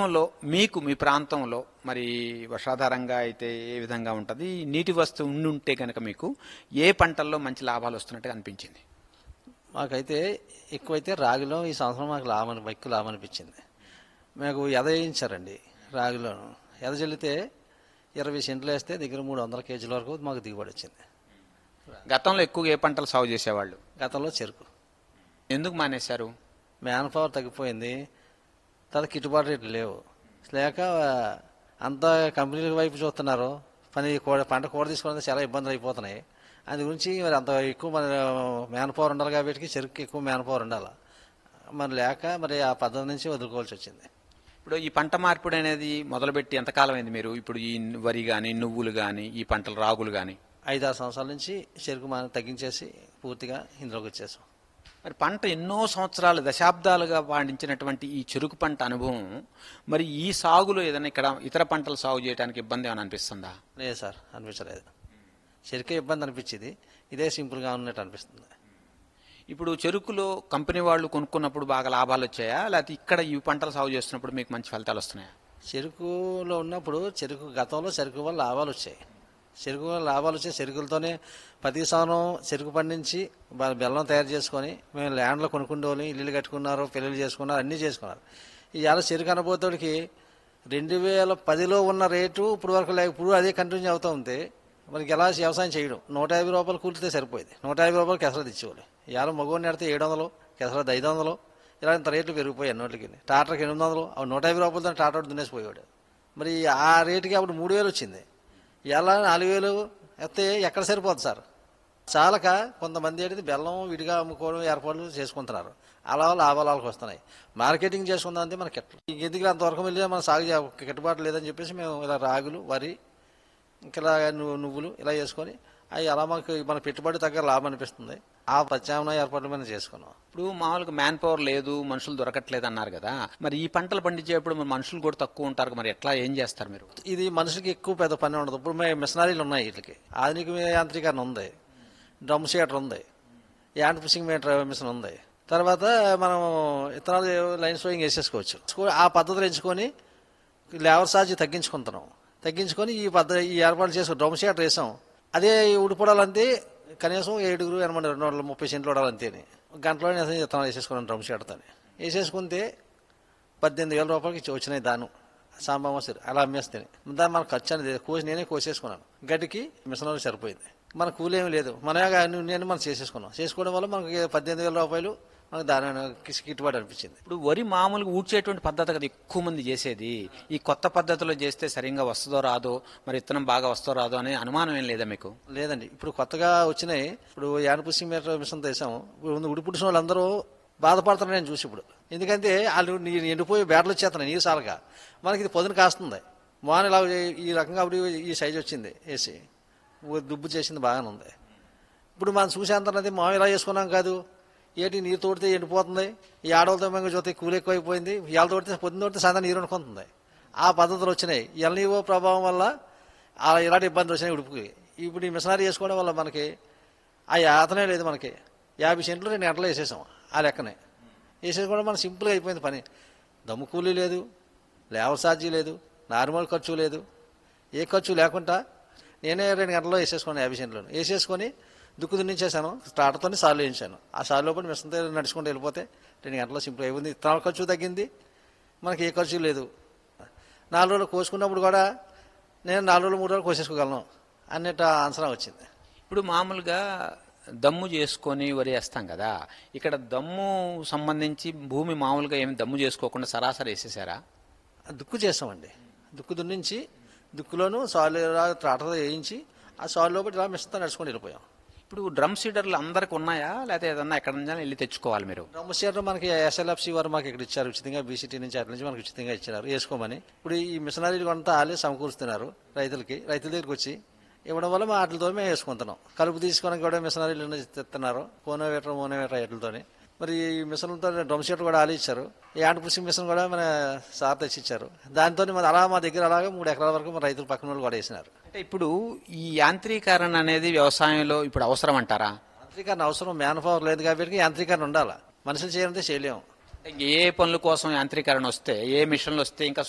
అనుభవంలో మీకు మీ ప్రాంతంలో మరి వర్షాధారంగా అయితే ఏ విధంగా ఉంటుంది నీటి వస్తువు ఉండి ఉంటే కనుక మీకు ఏ పంటల్లో మంచి లాభాలు వస్తున్నట్టుగా అనిపించింది మాకైతే ఎక్కువైతే రాగిలో ఈ సంవత్సరం మాకు లాభం ఎక్కువ లాభం అనిపించింది మాకు ఎద వేయించారండి రాగిలోను ఎద చల్లితే ఇరవై సెంట్లు వేస్తే దగ్గర మూడు వందల కేజీల వరకు మాకు దిగుబడి వచ్చింది గతంలో ఎక్కువగా ఏ పంటలు సాగు చేసేవాళ్ళు గతంలో చెరుకు ఎందుకు మానేశారు మ్యాన్ పవర్ తగ్గిపోయింది తర్వాత గిట్టుబాటు రేట్లు లేవు లేక అంత కంపెనీల వైపు చూస్తున్నారు పని కూడ పంట కూడ తీసుకోవడానికి చాలా ఇబ్బందులు అయిపోతున్నాయి అందు గురించి మరి అంత ఎక్కువ మన మ్యాన్ పవర్ ఉండాలి కాబట్టి చెరుకు ఎక్కువ మ్యాన్ పవర్ ఉండాలి మరి లేక మరి ఆ పద్ధతి నుంచి వదులుకోవాల్సి వచ్చింది ఇప్పుడు ఈ పంట మార్పిడి అనేది మొదలుపెట్టి ఎంతకాలం అయింది మీరు ఇప్పుడు ఈ వరి కానీ నువ్వులు కానీ ఈ పంటలు రాగులు కానీ ఐదారు సంవత్సరాల నుంచి చెరుకు మనం తగ్గించేసి పూర్తిగా ఇందులోకి వచ్చేసాం మరి పంట ఎన్నో సంవత్సరాలు దశాబ్దాలుగా పండించినటువంటి ఈ చెరుకు పంట అనుభవం మరి ఈ సాగులో ఏదైనా ఇక్కడ ఇతర పంటలు సాగు చేయడానికి ఇబ్బంది ఏమైనా అనిపిస్తుందా లేదు సార్ అనిపించలేదు చెరుకే ఇబ్బంది అనిపించింది ఇదే సింపుల్గా ఉన్నట్టు అనిపిస్తుంది ఇప్పుడు చెరుకులో కంపెనీ వాళ్ళు కొనుక్కున్నప్పుడు బాగా లాభాలు వచ్చాయా లేకపోతే ఇక్కడ ఈ పంటలు సాగు చేస్తున్నప్పుడు మీకు మంచి ఫలితాలు వస్తున్నాయా చెరుకులో ఉన్నప్పుడు చెరుకు గతంలో చెరుకు వల్ల లాభాలు వచ్చాయి చెరుకు వల్ల లాభాలు వచ్చాయి చెరుకులతోనే ప్రతి సంవత్సరం చెరుకు పండించి బ- బెల్లం తయారు చేసుకొని మేము ల్యాండ్లో కొనుక్కుండోని ఇల్లు కట్టుకున్నారు పెళ్ళిళ్ళు చేసుకున్నారు అన్నీ చేసుకున్నారు ఇవాళ చెరుకు అనబోతోడికి రెండు వేల పదిలో ఉన్న రేటు ఇప్పుడు వరకు లేక ఇప్పుడు అదే కంటిన్యూ అవుతూ ఉంది మనకి ఎలా వ్యవసాయం చేయడం నూట యాభై రూపాయలు కూలితే సరిపోయింది నూట యాభై రూపాయలు కెసరది ఇచ్చేవాళ్ళు ఇవాళ మగవాడిని నెడితే ఏడు వందలు కెసరది ఐదు వందలు ఇలా ఇంత రేట్లు పెరిగిపోయాయి అన్నోటికి టాటర్కి ఎనిమిది వందలు అవి నూట యాభై రూపాయలతో టాటర్ దున్నేసిపోయాడు మరి ఆ రేటుకి అప్పుడు మూడు వేలు వచ్చింది ఇలా నాలుగు వేలు ఎత్తే ఎక్కడ సరిపోతుంది సార్ చాలక కొంతమంది అనేది బెల్లం విడిగా అమ్ముకోవడం ఏర్పాట్లు చేసుకుంటున్నారు అలా లాభాలు వాళ్ళకి వస్తున్నాయి మార్కెటింగ్ చేసుకుందాం అంటే మనకి ఎట్లా ఎందుకు అంతవరకు వెళ్ళి మనం సాగు చే- గిట్టుబాటు లేదని చెప్పేసి మేము ఇలా రాగులు వరి ఇంకా ఇలా ను- నువ్వులు ఇలా చేసుకొని అవి అలా మనకు మన పెట్టుబడి తగ్గ లాభం అనిపిస్తుంది ఆ ప్రత్యామ్నాయ ఏర్పాట్లు మనం చేసుకున్నాం ఇప్పుడు మామూలుగా మ్యాన్ పవర్ లేదు మనుషులు దొరకట్లేదు అన్నారు కదా మరి ఈ పంటలు పండించేప్పుడు మరి మనుషులు కూడా తక్కువ ఉంటారు మరి ఎట్లా ఏం చేస్తారు మీరు ఇది మనిషికి ఎక్కువ పెద్ద పని ఉండదు ఇప్పుడు మేము మిషనరీలు ఉన్నాయి వీటికి ఆధునిక యాంత్రీకరణ ఉంది డ్రమ్ షీటర్ ఉంది యాండ్ పుషింగ్ మీటర్ మిషన్ ఉంది తర్వాత మనం ఇతరాలు లైన్ స్టోయింగ్ వేసేసుకోవచ్చు స్కూ- ఆ పద్ధతులు ఎంచుకొని లేబర్ ఛార్జ్ తగ్గించుకుంటున్నాం తగ్గించుకొని ఈ పద్ధతి ఈ ఏర్పాటు చేసుకుని డ్రమ్ షీటర్ వేసాం అదే ఉడిపడాలంటే కనీసం ఏడుగురు ఎనభై రెండు వందల ముప్పై సెంట్లు ఉడాలంతేని గంటలోనే అసలు ఇతనాలు వేసేసుకున్నాం డ్రమ్ షీటర్తో వేసేసుకుంటే పద్దెనిమిది వేల రూపాయలకి ఇచ్చి వచ్చినాయి దాను సాంబామ సరే అలా అమ్మేస్తాను దాన్ని మన ఖర్చు అనేది కోసి నేనే కోసేసుకున్నాను గడ్డికి మిషనరీ సరిపోయింది మన కూలి ఏమీ లేదు మన నేను మనం చేసేసుకున్నాం చేసుకోవడం వల్ల మనకి పద్దెనిమిది వేల రూపాయలు మనకు దాని గిట్టుబాటు అనిపించింది ఇప్పుడు వరి మామూలుగా ఊడ్చేటువంటి పద్ధతి కదా ఎక్కువ మంది చేసేది ఈ కొత్త పద్ధతిలో చేస్తే సరిగ్గా వస్తుందో రాదో మరి ఇత్తనం బాగా వస్తుందో రాదో అనే అనుమానం ఏం లేదా మీకు లేదండి ఇప్పుడు కొత్తగా వచ్చినాయి ఇప్పుడు యానపుసి మీటర్ మిషన్ తెసాము ఇప్పుడు ఉడిపుడిసిన వాళ్ళందరూ బాధపడుతున్నారు నేను చూసి ఇప్పుడు ఎందుకంటే వాళ్ళు నీరు ఎండిపోయి బ్యాటలు వచ్చేస్తున్నాయి నీరు సాలగా మనకి ఇది పొద్దున కాస్తుంది మాన ఇలా ఈ రకంగా అప్పుడు ఈ సైజు వచ్చింది వేసి ఊ- దుబ్బు చేసింది బాగానే ఉంది ఇప్పుడు మనం చూసేంతనది మా ఇలా చేసుకున్నాం కాదు ఏంటి నీరు తోడితే ఎండిపోతుంది ఈ ఆడవాళ్ళతో మేము చూస్తే కూలి ఎక్కువైపోయింది ఇవాళ తోడితే పొద్దున్న తోడితే సాయంత్రం నీరు అనుకుంటుంది ఆ పద్ధతులు వచ్చినాయి ఎల్నీవో ప్రభావం వల్ల అలా ఇలాంటి ఇబ్బందులు వచ్చినాయి ఉడుపుకి ఇప్పుడు ఈ మిషనరీ చేసుకోవడం వల్ల మనకి ఆ యాతనే లేదు మనకి యాభై సెంట్లు రెండు గంటలు వేసేసాం ఆ లెక్కనే వేసేసుకోవడం మన సింపుల్గా అయిపోయింది పని దమ్ము కూలీ లేదు లేబర్ ఛార్జీ లేదు నార్మల్ ఖర్చు లేదు ఏ ఖర్చు లేకుండా నేనే రెండు గంటల్లో వేసేసుకున్నాను యాభై సెంట్లు వేసేసుకొని దుక్కు దున్నించేసాను స్టార్ట్తో సార్లు వేయించాను ఆ సార్లు లోపల మిషన్తో నడుచుకుంటూ వెళ్ళిపోతే రెండు గంటల్లో సింపుల్ అయిపోయింది ఇత్తనాల ఖర్చు తగ్గింది మనకి ఏ ఖర్చు లేదు నాలుగు రోజులు కోసుకున్నప్పుడు కూడా నేను నాలుగు రోజులు మూడు రోజులు కోసేసుకోగలను అన్నట్టు ఆన్సర్ వచ్చింది ఇప్పుడు మామూలుగా దమ్ము చేసుకొని వరి వేస్తాం కదా ఇక్కడ దమ్ము సంబంధించి భూమి మామూలుగా ఏమి దమ్ము చేసుకోకుండా సరాసరి వేసేసారా దుక్కు చేస్తామండి దుక్కు దున్నించి దుక్కులోను సాలు ట్రాక్టర్ వేయించి ఆ సాలు లోపల ఇలా మిషన్తో నడుచుకొని వెళ్ళిపోయాం ఇప్పుడు డ్రమ్ సీడర్లు అందరికి ఉన్నాయా లేకపోతే ఏదన్నా ఎక్కడ నుంచి వెళ్ళి తెచ్చుకోవాలి మీరు డ్రమ్ సీటర్ మనకి ఎస్ఎల్ఎఫ్సి వారు మాకు ఇక్కడ ఇచ్చారు ఉచితంగా బీసీటీ నుంచి అట్ల నుంచి మనకి ఉచితంగా ఇచ్చినారు వేసుకోమని ఇప్పుడు ఈ మిషనరీలు అంతా వాళ్ళే సమకూరుస్తున్నారు రైతులకి రైతుల దగ్గరికి వచ్చి ఇవ్వడం వల్ల మా వాటితో మేము వేసుకుంటున్నాం కలుపు తీసుకోవడానికి కూడా మిషనరీలు ఇస్తున్నారు కోనోవేటర్ మోనోవేటర్ వాటితోని మరి ఈ మిషన్లతో డ్రమ్ షీటర్ కూడా వాళ్ళు ఇచ్చారు ఈ యాండ్ పుషింగ్ మిషన్ కూడా మన సార్ తెచ్చి ఇచ్చారు దాంతో మరి అలా మా దగ్గర అలాగే మూడు ఎకరాల వరకు మన రైతులు పక్కన వాళ్ళు కూడా వేసినారు అంటే ఇప్పుడు ఈ యాంత్రీకరణ అనేది వ్యవసాయంలో ఇప్పుడు అవసరం అంటారా యాంత్రీకరణ అవసరం మ్యాన్ పవర్ లేదు కాబట్టి యాంత్రీకరణ ఉండాలి మనుషులు చేయాలంటే చేయలేము అంటే ఏ పనుల కోసం యాంత్రీకరణ వస్తే ఏ మిషన్లు వస్తే ఇంకా